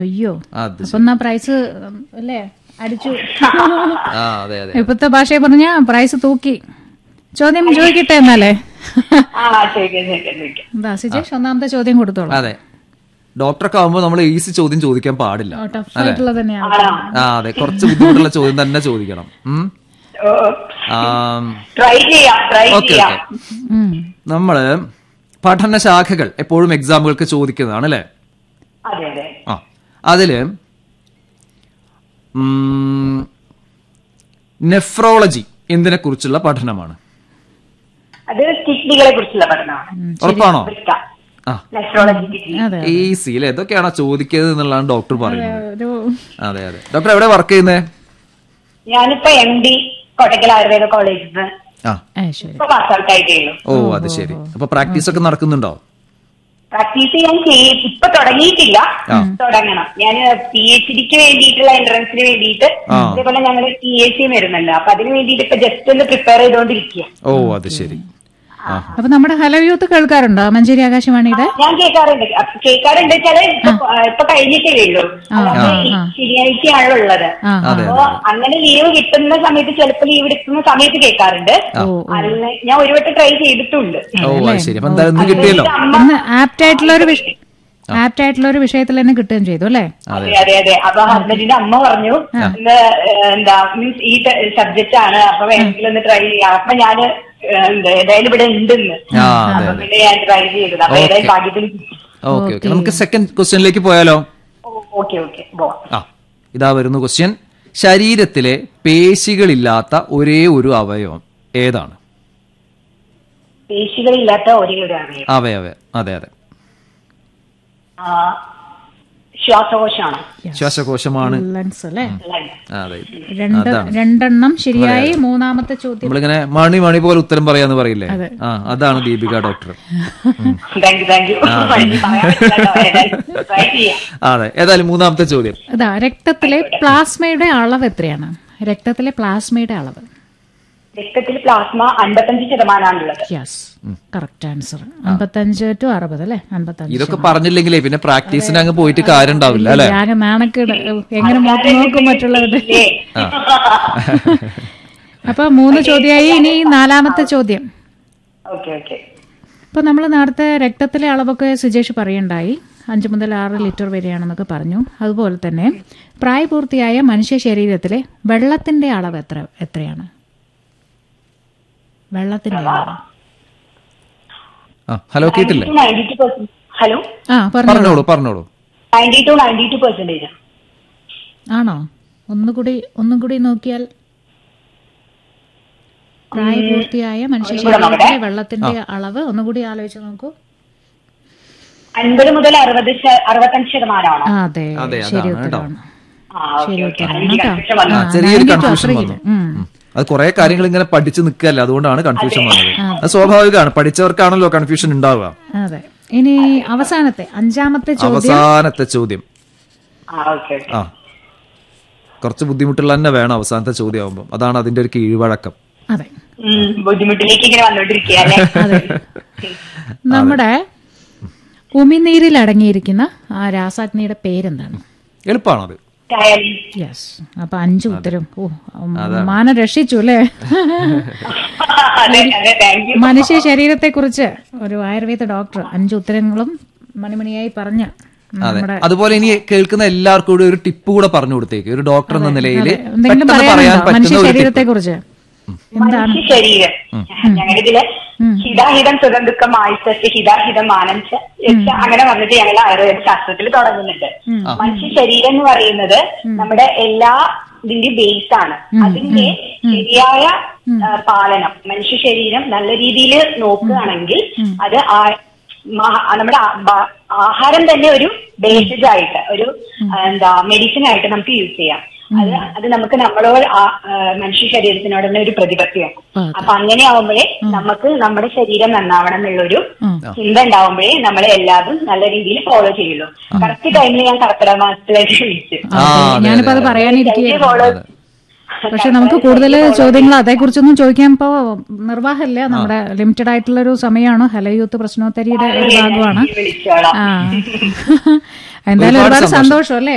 അയ്യോ അത് അപ്പൊ എന്നാ പ്രൈസ് ഉം, അല്ലേ അടിച്ചു ആ അതെ അതെ ഇപ്പത്തെ ഭാഷയെ പറഞ്ഞ പ്രൈസ് തൂക്കി ചോദ്യം ചോദിക്കട്ടെ എന്നാലേ ആ ചോദിക്കാം ചോദിക്കാം ചോദിക്കാം എന്താ സിജേഷ് ഒന്നാമത്തെ ചോദ്യം കൊടുത്തോളൂ അതെ ഡോക്ടറൊക്കെ ആവുമ്പോൾ നമ്മൾ ഈസി ചോദ്യം ചോദിക്കാൻ പാടില്ല ടഫ് ആയിട്ടുള്ള തന്നെയാണ് ആണോ ആ അതെ കുറച്ച് ബുദ്ധിമുട്ടുള്ള ചോദ്യം തന്നെ ചോദിക്കണം ഉം. ആം, ട്രൈ ചെയ്യാം ട്രൈ ഓക്കെ ചെയ്യാം ഓക്കെ ഉം. നമ്മള് പഠന ശാഖകൾ എപ്പോഴും എക്സാമുകൾക്ക് ചോദിക്കുന്നതാണ് അല്ലേ അതെ അതെ ആ അതില് നെഫ്രോളജി എന്തിനെ കുറിച്ചുള്ള പഠനമാണ് അത് കിഡ്നികളെ കുറിച്ചുള്ള പഠനമാണ് ഉറപ്പാണോ വൃക്ക ആ നെഫ്രോളജി കിഡ്നി അതെ ഈസി അല്ലേ ഇതൊക്കെയാണോ ചോദിക്കുന്നത് എന്നുള്ളതാണ് ഡോക്ടർ പറയുന്നത് ഒരു അതെ അതെ ഡോക്ടർ എവിടെ വർക്ക് ചെയ്യുന്നത് ഞാനിപ്പോ എം ഡി കോട്ടക്കൽ ആയുർവേദ കോളേജിൽ നിന്ന് ആ ആ, ശരി ഇപ്പൊ പാസ് ഔട്ട് ആയിട്ടേ ഉള്ളൂ ഓ അത് ശരി അപ്പൊ പ്രാക്ടീസ് ഒക്കെ നടക്കുന്നുണ്ടോ പ്രാക്ടീസ് ചെയ്യാൻ ചെയ്യും ഇപ്പൊ തുടങ്ങിയിട്ടില്ല ആ. തുടങ്ങണം ഞാൻ പി എച്ച് ഡിക്ക് വേണ്ടിയിട്ടുള്ള എൻട്രൻസിന് വേണ്ടിയിട്ട് ആ. അതേപോലെ ഞങ്ങൾ പി എച്ച് സി വരുന്നുണ്ട് അപ്പൊ അതിന് വേണ്ടിയിട്ട് ഇപ്പൊ ജസ്റ്റ് ഒന്ന് പ്രിപ്പയർ ചെയ്തോണ്ടിരിക്കുക ഓ അത് ശരി ആ അപ്പൊ നമ്മുടെ ഹലോ യൂത്ത് കേൾക്കാറുണ്ടോ മഞ്ചേരി ആകാശവാണിയുടെ ഞാൻ കേൾക്കാറുണ്ട് അപ്പൊ കേൾക്കാറുണ്ട് വെച്ചാല് ഇപ്പൊ ഇപ്പൊ കഴിഞ്ഞിട്ടേ ഉള്ളൂ അല്ലാതെ ഈ ആ. ശനിയാഴ്ചയാണല്ലോ ഉള്ളത് ആ അതെ അപ്പൊ അങ്ങനെ ലീവ് കിട്ടുന്ന സമയത്ത് ചിലപ്പോൾ ലീവ് എടുക്കുന്ന സമയത്ത് കേൾക്കാറുണ്ട് ഓ അല്ല ഞാൻ ഒരു വട്ടം ട്രൈ ചെയ്തിട്ടുണ്ട് ഓ അത് ശരി അപ്പൊ എന്തായാലും ഇന്ന് കിട്ടിയല്ലോ അമ്മ ഇന്ന് ആപ്റ്റ് ആയിട്ടുള്ള ഒരു വിഷ- ആപ്റ്റ് ആയിട്ടുള്ള ഒരു വിഷയത്തിൽ തന്നെ കിട്ടുകയും ചെയ്തു അല്ലേ അതെ അതെ അതെ അതെ അപ്പൊ ഹസ്ബൻഡിന്റെ അമ്മ പറഞ്ഞു ഇന്ന് ഏഹ്, എന്താ മീൻസ് ഈ സബ്ജക്റ്റ് ആണ് അപ്പൊ വേണമെങ്കിൽ ഒന്ന് ട്രൈ ചെയ്യാം അപ്പൊ ഞാന് ഏഹ്, എന്താ ഏതായാലും ഇവിടെ ഉണ്ടെന്ന് ആ അതെ അപ്പൊ അതെ പിന്നെ ഞാൻ ട്രൈ ചെയ്തത് അപ്പൊ Okay. ഏതായാലും ഭാഗ്യത്തിന് ഓക്കെ ഓക്കെ നമുക്ക് സെക്കൻഡ് ക്വസ്റ്റ്യനിലേക്ക് പോയാലോ ഓക്കെ ഓക്കെ പോവാം ആ ഇതാ വരുന്ന ക്വസ്റ്റ്യൻ ശരീരത്തിലെ പേശികളില്ലാത്ത ഒരേ ഒരു അവയവം ഏതാണ് പേശികളില്ലാത്ത ഒരേ ഒരു അവയവം അവയവം അതെ അതെ ആ, ശ്വാസകോശമാണ് ശ്വാസകോശമാണ് ലങ്സ് അല്ലേ ആ, അതെ രണ്ട് രണ്ടെണ്ണം ശരിയായി മൂന്നാമത്തെ ചോദ്യം നമ്മളിങ്ങനെ മണി മണി പോലെ ഉത്തരം പറയാന്ന് പറയില്ലേ അതെ. ആ അതാണ് Deepika doctor thank you thank you try ചെയ്യാം ആ, അതെ ഏതായാലും മൂന്നാമത്തെ ചോദ്യം ഇതാ രക്തത്തിലെ പ്ലാസ്മയുടെ അളവ് എത്രയാണ് രക്തത്തിലെ പ്ലാസ്മയുടെ അളവ് രക്തത്തിൽ പ്ലാസ്മ അൻപത്തഞ്ച് ശതമാനമാണുള്ളത് യെസ് കറക്റ്റ് ആൻസർ അമ്പത്തഞ്ച് ടു അറുപത് അല്ലേ അമ്പത്തഞ്ച് ഇതൊക്കെ പറഞ്ഞില്ലെങ്കിലേ പിന്നെ പ്രാക്ടീസിന് അങ്ങ് പോയിട്ട് കാര്യം ഉണ്ടാവില്ല അല്ലെ ആകെ നാണക്കേട് എങ്ങനെ നോക്കി നോക്കും മറ്റുള്ളവരുടെ ഇല്ലേ? അപ്പൊ മൂന്ന് ചോദ്യമായി ഇനി നാലാമത്തെ ചോദ്യം ഓക്കെ ഓക്കെ ഇപ്പൊ നമ്മൾ നേരത്തെ രക്തത്തിലെ അളവൊക്കെ സുജേഷ് പറയണ്ടായി അഞ്ച് മുതൽ ആറ് ലിറ്റർ വരെയാണെന്നൊക്കെ പറഞ്ഞു അതുപോലെ തന്നെ പ്രായപൂർത്തിയായ മനുഷ്യ ശരീരത്തിലെ വെള്ളത്തിന്റെ അളവ് എത്ര എത്രയാണ് വെള്ളത്തിന്റെ അളവ് ആ ഹലോ കേട്ടില്ലേ നയൻറ്റി ടു പെർസെന്റ് ഹലോ ആ പറഞ്ഞു പറഞ്ഞോളൂ പറഞ്ഞോളൂ ninety two ninety two percentage ആണോ ഒന്നുകൂടി ഒന്നും കൂടി നോക്കിയാൽ പ്രായപൂർത്തിയായ മനുഷ്യ ശരീരത്തിലെ വെള്ളത്തിന്റെ അളവ് ഒന്നുകൂടി ആലോചിച്ച് നോക്കൂ അൻപത് മുതൽ അറുപത് ശ- അറുപത്തഞ്ച് ശതമാനമാണോ ആ, അതെ അതെ, ശരി അതാണ് കേട്ടോ. ഉത്തരവാണ് ആ ഓക്കെ ശരി ഓക്കെ ഉത്തരവാണ് എനിക്ക് കേട്ടോ confusion വന്നു. ആ, ചെറിയൊരു 92 കൺഫ്യൂഷൻ അത്രയില്ല. വന്നു ഉം. ഉം. അത് കുറെ കാര്യങ്ങൾ ഇങ്ങനെ പഠിച്ചു നിൽക്കല്ലേ അതുകൊണ്ടാണ് കൺഫ്യൂഷൻ വന്നത് അത് സ്വാഭാവികമാണ് പഠിച്ചവർക്കാണല്ലോ കൺഫ്യൂഷൻ ഉണ്ടാവുക അതെ ഇനി അവസാനത്തെ അഞ്ചാമത്തെ ചോദ്യം അവസാനത്തെ ചോദ്യം ആ ഓക്കെ ഓക്കെ ആ കുറച്ച് ബുദ്ധിമുട്ടുള്ള തന്നെ വേണം അവസാനത്തെ ചോദ്യം ആവുമ്പോൾ അതാണ് അതിന്റെ ഒരു കീഴ്വഴക്കം അതെ ഉം, ബുദ്ധിമുട്ടിലേക്ക് ഇങ്ങനെ വന്നോണ്ടിരിക്കുക അല്ലേ അതെ നമ്മുടെ ഉമിനീരിൽ അടങ്ങിയിരിക്കുന്ന ആ രാസാഗ്നിയുടെ പേരെന്താണ് എളുപ്പമാണോ അത് ടയലിൻ. യെസ് അപ്പൊ അഞ്ചു ഉത്തരം ഓ മാനം രക്ഷിച്ചു അല്ലേ അതെ അതെ താങ്ക് യു മനുഷ്യ ശരീരത്തെ കുറിച്ച് ഒരു ആയുർവേദ ഡോക്ടർ അഞ്ചു ഉത്തരങ്ങളും മണിമണിയായി പറഞ്ഞ അതെ നമ്മുടെ അതുപോലെ ഇനി കേൾക്കുന്ന എല്ലാവർക്കും കൂടി ഒരു ടിപ്പ് കൂടെ പറഞ്ഞു കൊടുത്തേക്ക് ഒരു ഡോക്ടർ എന്ന നിലയിൽ എന്തെങ്കിലും പെട്ടെന്ന് പറയാൻ പറയാനുണ്ടോ മനുഷ്യ പറ്റുന്ന ഒരു ശരീരത്തെ ടിപ്പ് കുറിച്ച് എന്താണ് മനുഷ്യ ശരീരം ഞങ്ങളിതില് ഹിതാഹിതം സുഗന്ധുക്കം ആയുസസ് ഹിതാഹിതം മാനംച യക്ഷ അങ്ങനെ വന്നിട്ട് ഞങ്ങൾ ആയുർവേദ ശാസ്ത്രത്തിൽ തുടങ്ങുന്നുണ്ട് മനുഷ്യ ശരീരം എന്ന് പറയുന്നത് നമ്മുടെ എല്ലാ ഇതിന്റെ ബേസ് ആണ് അതിന്റെ ശരിയായ ആ, പാലനം മനുഷ്യ ശരീരം നല്ല രീതിയിൽ നോക്കുകയാണെങ്കിൽ അത് ആ- മഹാ- നമ്മുടെ ആ- ബ- ആഹാരം തന്നെ ഒരു ബേസിസ് ആയിട്ട് ഒരു ആ, എന്താ മെഡിസിൻ ആയിട്ട് നമുക്ക് യൂസ് ചെയ്യാം അത് അത് നമുക്ക് നമ്മളോട് ആ- ആ, മനുഷ്യ ശരീരത്തിനോട് തന്നെ ഒരു പ്രതിപത്തിയാണ് അതെ. അപ്പൊ അങ്ങനെ ആവുമ്പോഴേ നമുക്ക് നമ്മുടെ ശരീരം നന്നാവണം എന്നുള്ളൊരു ഉം. ചിന്ത ഉണ്ടാവുമ്പോഴേ നമ്മളെ എല്ലാതും നല്ല രീതിയിൽ ഫോളോ ചെയ്യുള്ളൂ കറക്റ്റ് ടൈമിൽ ഞാൻ കർക്കിടക മാസത്തിലേക്ക് വിളിച്ചു ആ, അതെ, ഞാനിപ്പോ അത് അതെ, പറയാനിരിക്കുകയായിരുന്നു ഫോളോ പക്ഷെ നമുക്ക് കൂടുതൽ ചോദ്യങ്ങൾ അതേക്കുറിച്ചൊന്നും ചോദിക്കാൻ ഇപ്പോ നിർവാഹമില്ല നമ്മുടെ ലിമിറ്റഡ് ആയിട്ടുള്ള ഒരു സമയമാണ് ഹലോ യൂത്ത് പ്രശ്നോത്തരിയുടെ ഒരു ഭാഗമാണ് വിളിച്ചോളാം ആ എന്തായാലും ഒരുപാട് ഒരുപാട് സന്തോഷം. സന്തോഷം അല്ലേ